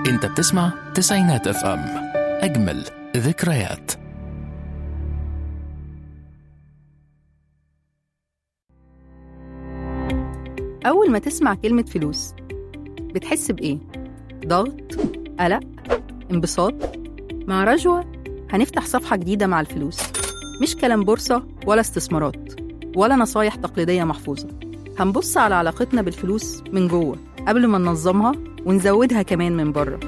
انت بتسمع تسعينات اف ام اجمل ذكريات أول ما تسمع كلمة فلوس بتحس بإيه؟ ضغط؟ قلق؟ انبساط؟ مع رجوة هنفتح صفحة جديدة مع الفلوس مش كلام بورصة ولا استثمارات ولا نصايح تقليدية محفوظة هنبص على علاقتنا بالفلوس من جوه قبل ما ننظمها ونزودها كمان من بره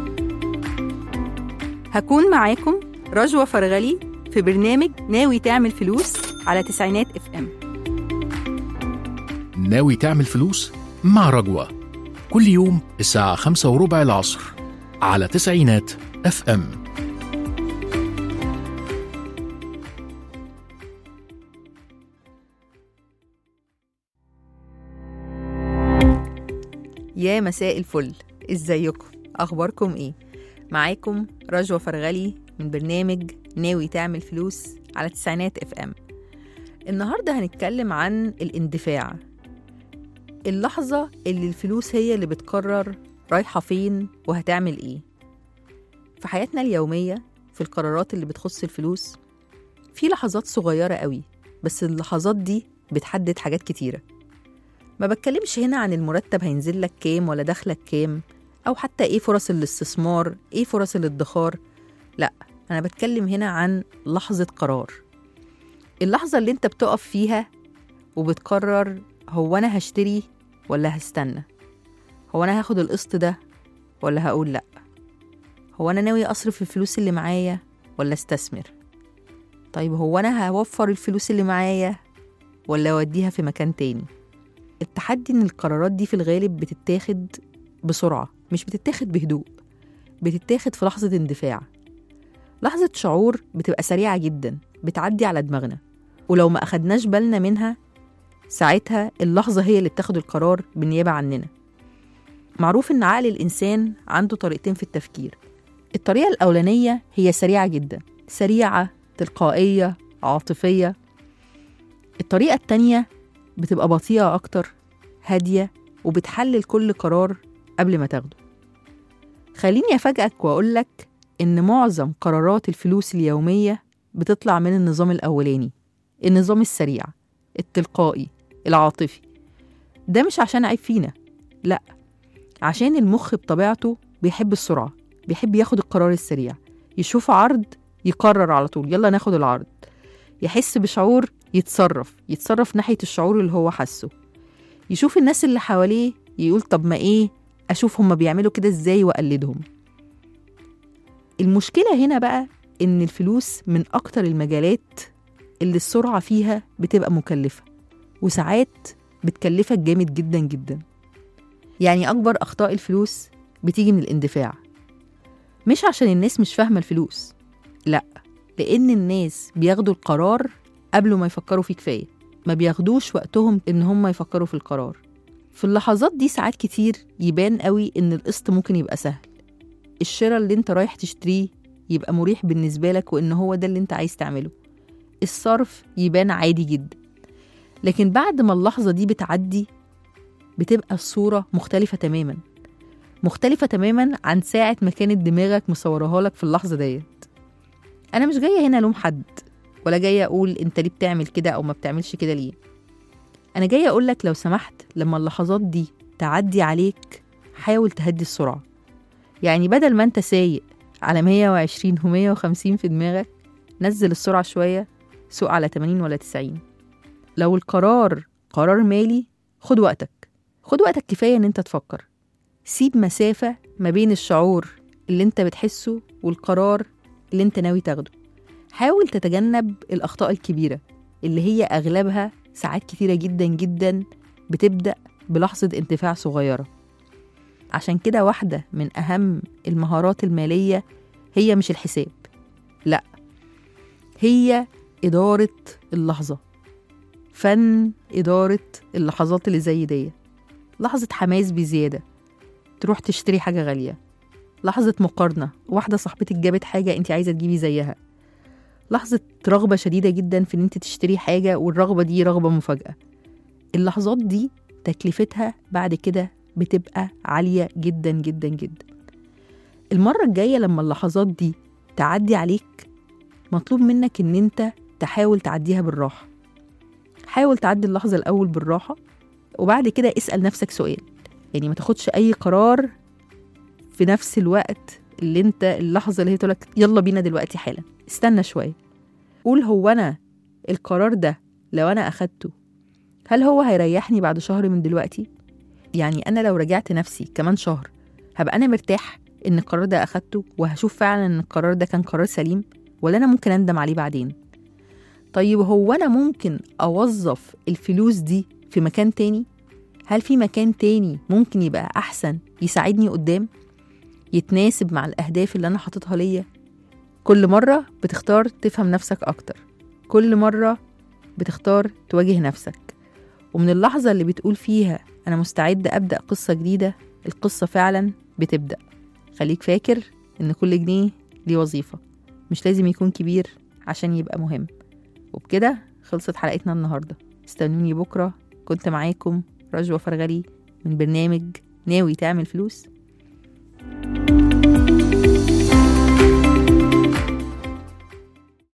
هكون معاكم رجوة فرغلي في برنامج ناوي تعمل فلوس على تسعينات اف ام ناوي تعمل فلوس مع رجوة كل يوم الساعة خمسة وربع العصر على تسعينات اف ام يا مساء الفل ازيكم اخباركم ايه معاكم رجوة فرغلي من برنامج ناوي تعمل فلوس على تسعينات اف ام النهاردة هنتكلم عن الاندفاع اللحظة اللي الفلوس هي اللي بتقرر رايحة فين وهتعمل ايه في حياتنا اليومية في القرارات اللي بتخص الفلوس في لحظات صغيرة قوي بس اللحظات دي بتحدد حاجات كتيرة ما بتكلمش هنا عن المرتب هينزل لك كام ولا دخلك كام أو حتى إيه فرص الاستثمار إيه فرص الادخار لأ أنا بتكلم هنا عن لحظة قرار اللحظة اللي أنت بتقف فيها وبتقرر هو أنا هشتري ولا هستنى هو أنا هاخد القسط ده ولا هقول لأ هو أنا ناوي أصرف الفلوس اللي معايا ولا استثمر طيب هو أنا هوفر الفلوس اللي معايا ولا أوديها في مكان تاني التحدي ان القرارات دي في الغالب بتتاخد بسرعة مش بتتاخد بهدوء بتتاخد في لحظة اندفاع لحظة شعور بتبقى سريعة جدا بتعدي على دماغنا ولو ما أخدناش بالنا منها ساعتها اللحظة هي اللي بتاخد القرار بالنيابة عننا معروف إن عقل الإنسان عنده طريقتين في التفكير الطريقة الأولانية هي سريعة جدا سريعة تلقائية عاطفية الطريقة التانية بتبقى بطيئة أكتر هادية وبتحلل كل قرار قبل ما تاخده خليني أفاجئك وأقولك إن معظم قرارات الفلوس اليومية بتطلع من النظام الأولاني النظام السريع التلقائي العاطفي ده مش عشان عيب فينا لأ عشان المخ بطبيعته بيحب السرعة بيحب ياخد القرار السريع يشوف عرض يقرر على طول يلا ناخد العرض يحس بشعور يتصرف يتصرف ناحية الشعور اللي هو حاسه يشوف الناس اللي حواليه يقول طب ما ايه اشوف هما بيعملوا كده ازاي واقلدهم المشكلة هنا بقى ان الفلوس من اكتر المجالات اللي السرعة فيها بتبقى مكلفة وساعات بتكلفك جامد جدا جدا يعني اكبر اخطاء الفلوس بتيجي من الاندفاع مش عشان الناس مش فاهمة الفلوس لأ لأن الناس بياخدوا القرار قبل ما يفكروا فيه كفاية ما بياخدوش وقتهم إن هم يفكروا في القرار في اللحظات دي ساعات كتير يبان قوي إن القسط ممكن يبقى سهل الشراء اللي انت رايح تشتريه يبقى مريح بالنسبة لك وإن هو ده اللي انت عايز تعمله الصرف يبان عادي جدا لكن بعد ما اللحظة دي بتعدي بتبقى الصورة مختلفة تماما مختلفة تماما عن ساعة ما كانت دماغك مصورها لك في اللحظة ديت أنا مش جاية هنا ألوم حد ولا جاية أقول أنت ليه بتعمل كده أو ما بتعملش كده ليه أنا جاية أقولك لو سمحت لما اللحظات دي تعدي عليك حاول تهدي السرعة يعني بدل ما أنت سايق على 120 و 150 في دماغك نزل السرعة شوية سوق على 80 ولا 90 لو القرار قرار مالي خد وقتك خد وقتك كفاية إن أنت تفكر سيب مسافة ما بين الشعور اللي أنت بتحسه والقرار اللي أنت ناوي تاخده حاول تتجنب الأخطاء الكبيرة اللي هي أغلبها ساعات كتيرة جدا جدا بتبدأ بلحظة انتفاع صغيرة عشان كده واحدة من أهم المهارات المالية هي مش الحساب لأ هي إدارة اللحظة فن إدارة اللحظات اللي زي دي لحظة حماس بزيادة تروح تشتري حاجة غالية لحظة مقارنة واحدة صاحبتك جابت حاجة انت عايزة تجيبي زيها لحظة رغبة شديدة جدا في ان انت تشتري حاجة والرغبة دي رغبة مفاجأة اللحظات دي تكلفتها بعد كده بتبقى عالية جدا جدا جدا المرة الجاية لما اللحظات دي تعدي عليك مطلوب منك إن أنت تحاول تعديها بالراحة حاول تعدي اللحظة الأول بالراحة وبعد كده اسأل نفسك سؤال يعني ما تاخدش أي قرار في نفس الوقت اللي انت اللحظة اللي هي تقولك يلا بينا دلوقتي حالا استنى شوية قول هو أنا القرار ده لو أنا أخدته هل هو هيريحني بعد شهر من دلوقتي؟ يعني أنا لو رجعت نفسي كمان شهر هبقى أنا مرتاح إن القرار ده أخدته وهشوف فعلا إن القرار ده كان قرار سليم ولا أنا ممكن أندم عليه بعدين طيب هو أنا ممكن أوظف الفلوس دي في مكان تاني؟ هل في مكان تاني ممكن يبقى أحسن يساعدني قدام؟ يتناسب مع الأهداف اللي أنا حاططها ليا؟ كل مرة بتختار تفهم نفسك أكتر كل مرة بتختار تواجه نفسك ومن اللحظة اللي بتقول فيها أنا مستعد أبدأ قصة جديدة القصة فعلا بتبدأ خليك فاكر إن كل جنيه ليه وظيفة مش لازم يكون كبير عشان يبقى مهم وبكده خلصت حلقتنا النهاردة استنوني بكرة كنت معاكم رجوة فرغلي من برنامج ناوي تعمل فلوس